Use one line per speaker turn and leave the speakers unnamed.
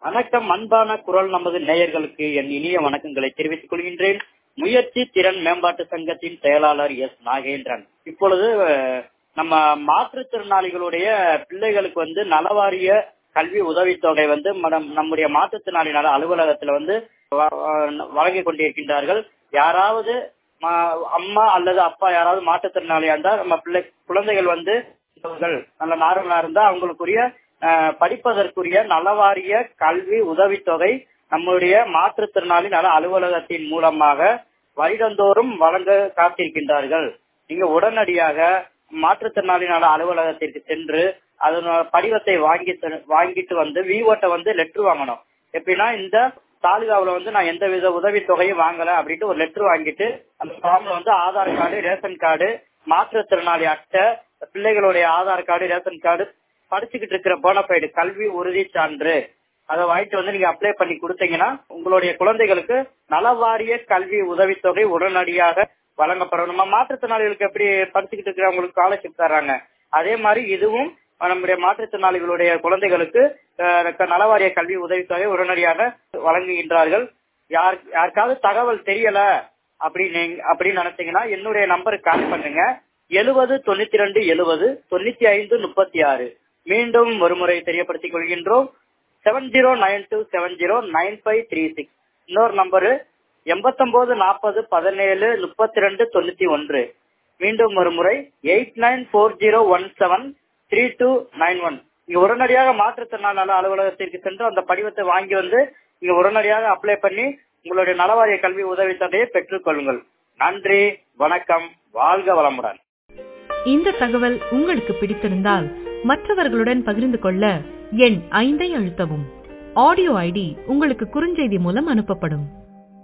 வணக்கம் அன்பான குரல் நமது நேயர்களுக்கு என் இனிய வணக்கங்களை தெரிவித்துக் கொள்கின்றேன் முயற்சி திறன் மேம்பாட்டு சங்கத்தின் செயலாளர் எஸ் நாகேந்திரன் இப்பொழுது அஹ், நம்ம மாற்றுத்திறனாளிகளுடைய பிள்ளைகளுக்கு வந்து நலவாரிய கல்வி உதவித்தொகை வந்து மனம் நம்முடைய மாற்றுத்திறனாளி நல அலுவலகத்துல வந்து வ- வ- வழங்கிக் கொண்டிருக்கின்றார்கள் யாராவது ம- அம்மா அல்லது அப்பா யாராவது மாற்றுத்திறனாளியா இருந்தா நம்ம பிள்ளை குழந்தைகள் வந்து இவர்கள் நல்ல நார்மலா இருந்தா அவங்களுக்குரிய அஹ், படிப்பதற்குரிய நலவாரிய கல்வி உதவித்தொகை நம்முடைய மாற்றுத்திறனாளி நல அலுவலகத்தின் மூலமாக வருடந்தோறும் வழங்க காத்திருக்கின்றார்கள் நீங்க உடனடியாக மாற்றுத்திறனாளி நல அலுவலகத்திற்கு சென்று அதனோட படிவத்தை வாங்கி தரு- வாங்கிட்டு வந்து விஓட்ட வந்து லெட்டர் வாங்கணும் எப்படின்னா இந்த தாலுகாவுல வந்து நான் எந்த வித உதவித்தொகையும் வாங்கல அப்படின்ட்டு ஒரு லெட்டர் வாங்கிட்டு அந்த ஃபார்ம்ல வந்து ஆதார் கார்டு ரேஷன் கார்டு மாற்றுத்திறனாளி அட்டை பிள்ளைகளுடைய ஆதார் கார்டு ரேஷன் கார்டு படிச்சுக்கிட்டு இருக்கிற போனபைடு கல்வி உறுதி சான்று அதை வாங்கிட்டு வந்து நீங்க அப்ளை பண்ணி கொடுத்தீங்கன்னா உங்களுடைய குழந்தைகளுக்கு நலவாரிய கல்வி உதவித்தொகை உடனடியாக வழங்கப்படும் நம்ம மாற்றுத்திறனாளிகளுக்கு எப்படி படிச்சுக்கிட்டு இருக்கிறவங்களுக்கு ஸ்காலர்ஷிப் தர்றாங்க அதே மாதிரி இதுவும் நம்முடைய மாற்றுத்திறனாளிகளுடைய குழந்தைகளுக்கு அஹ், நலவாரிய கல்வி உதவித்தொகை உடனடியாக வழங்குகின்றார்கள் யார் யாருக்காவது தகவல் தெரியல அப்படின்னு அப்படின்னு நினைச்சீங்கன்னா என்னுடைய நம்பருக்கு கால் பண்ணுங்க எழுபது தொண்ணூத்தி ரெண்டு எழுபது தொண்ணூத்தி ஐந்து முப்பத்தி ஆறு மீண்டும் ஒருமுறை தெரியப்படுத்திக் கொள்கின்றோம் seven zero nine two seven zero nine five three six இன்னொரு நம்பரு எண்பத்தொன்பது நாற்பது பதினேழு முப்பத்தி ரெண்டு தொண்ணூத்தி ஒன்று மீண்டும் ஒரு முறை eight nine four zero one seven three two nine one நீங்க உடனடியாக மாற்றுத்திறனாளி நல அலுவலகத்திற்கு சென்று அந்த படிவத்தை வாங்கி வந்து நீங்க உடனடியாக அப்ளை பண்ணி உங்களுடைய நலவாரிய கல்வி உதவித்தொகையை பெற்றுக் கொள்ளுங்கள் நன்றி வணக்கம் வாழ்க வளமுடன்
இந்த தகவல் உங்களுக்கு பிடித்திருந்தால் மற்றவர்களுடன் பகிர்ந்து கொள்ள எண் ஐந்தை அழுத்தவும் ஆடியோ ஐடி உங்களுக்கு குறுஞ்செய்தி மூலம் அனுப்பப்படும்